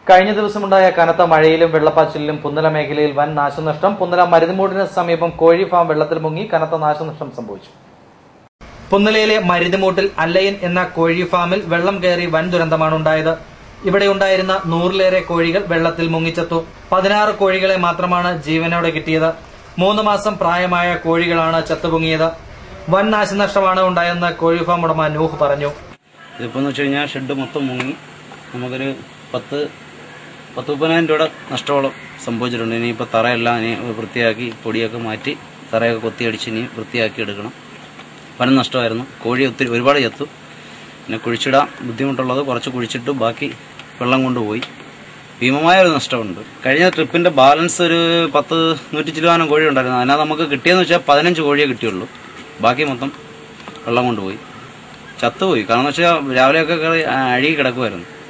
കഴിഞ്ഞ ദിവസമുണ്ടായ കനത്ത മഴയിലും വെള്ളപ്പാച്ചിലിലും പുന്നല മേഖലയിൽ വൻ നാശനഷ്ടം പുന്നല മരുതുമൂടിന് സമീപം കോഴി ഫാം വെള്ളത്തിൽ മുങ്ങി കനത്ത നാശനഷ്ടം സംഭവിച്ചു പുന്നലയിലെ മരുതുമൂട്ടിൽ അല്ലയൻ എന്ന കോഴി ഫാമിൽ വെള്ളം കയറി വൻ ദുരന്തമാണ് ഉണ്ടായത് ഇവിടെ ഉണ്ടായിരുന്ന നൂറിലേറെ കോഴികൾ വെള്ളത്തിൽ മുങ്ങിച്ചെത്തു പതിനാറ് കോഴികളെ മാത്രമാണ് ജീവനോടെ കിട്ടിയത് മൂന്ന് മാസം പ്രായമായ കോഴികളാണ് ചത്തുപൊങ്ങിയത് വൻ നാശനഷ്ടമാണ് ഉണ്ടായെന്ന് കോഴി ഫാം ഉടമ നൂഹ് പറഞ്ഞു ഇതിപ്പോൾ എന്ന് വെച്ച് കഴിഞ്ഞാൽ ഷെഡ് മൊത്തം മുങ്ങി നമുക്കൊരു പത്ത് പത്ത് മുപ്പതിനായിരം രൂപയുടെ നഷ്ടമോളം സംഭവിച്ചിട്ടുണ്ട് ഇനിയിപ്പോൾ തറയെല്ലാം ഇനി വൃത്തിയാക്കി പൊടിയൊക്കെ മാറ്റി തറയൊക്കെ കൊത്തിയടിച്ച് ഇനി വൃത്തിയാക്കി എടുക്കണം വൻ നഷ്ടമായിരുന്നു കോഴി ഒത്തിരി ഒരുപാട് ചത്തു പിന്നെ കുഴിച്ചിടാൻ ബുദ്ധിമുട്ടുള്ളത് കുറച്ച് കുഴിച്ചിട്ട് ബാക്കി വെള്ളം കൊണ്ടുപോയി ഭീമമായ ഒരു നഷ്ടമുണ്ട് കഴിഞ്ഞ ട്രിപ്പിന്റെ ബാലൻസ് ഒരു പത്ത് നൂറ്റി ചില്ലുവാനം കോഴി ഉണ്ടായിരുന്നു അതിനകത്ത് നമുക്ക് കിട്ടിയെന്ന് വെച്ചാൽ പതിനഞ്ച് കോഴിയെ കിട്ടിയുള്ളൂ ബാക്കി മൊത്തം വെള്ളം കൊണ്ടുപോയി ചത്തുപോയി കാരണം വെച്ചാൽ രാവിലെയൊക്കെ കയറി അഴുകി കിടക്കുമായിരുന്നു